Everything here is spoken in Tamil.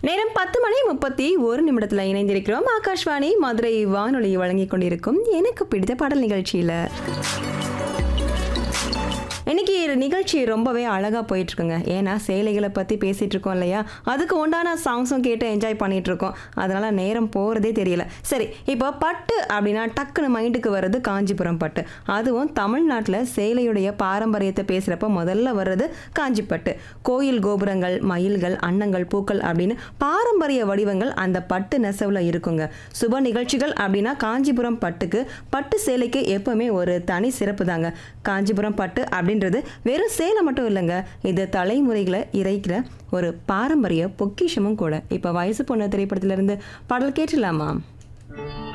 நேரம் பத்து மணி முப்பத்தி ஒரு நிமிடத்தில் இணைந்திருக்கிறோம் ஆகாஷ்வாணி மதுரை வானொலி வழங்கிக் கொண்டிருக்கும் எனக்கு பிடித்த பாடல் நிகழ்ச்சியில் இன்னைக்கு நிகழ்ச்சி ரொம்பவே அழகாக போயிட்டு இருக்குங்க ஏன்னா சேலைகளை பற்றி பேசிட்டு இருக்கோம் இல்லையா அதுக்கு உண்டான சாங்ஸும் கேட்டு என்ஜாய் பண்ணிட்டு இருக்கோம் அதனால நேரம் போகிறதே தெரியல சரி இப்போ பட்டு அப்படின்னா டக்குன்னு மைண்டுக்கு வர்றது காஞ்சிபுரம் பட்டு அதுவும் தமிழ்நாட்டில் சேலையுடைய பாரம்பரியத்தை பேசுகிறப்ப முதல்ல வர்றது காஞ்சிப்பட்டு கோயில் கோபுரங்கள் மயில்கள் அன்னங்கள் பூக்கள் அப்படின்னு பாரம்பரிய வடிவங்கள் அந்த பட்டு நெசவில் இருக்குங்க சுப நிகழ்ச்சிகள் அப்படின்னா காஞ்சிபுரம் பட்டுக்கு பட்டு சேலைக்கு எப்பவுமே ஒரு தனி சிறப்பு தாங்க காஞ்சிபுரம் பட்டு அப்படின்றது வெறும் சேலை மட்டும் இல்லைங்க இது தலைமுறைகளை இறைக்கிற ஒரு பாரம்பரிய பொக்கிஷமும் கூட இப்போ வயசு பொண்ணு திரைப்படத்திலிருந்து பாடல் கேட்டுலாமா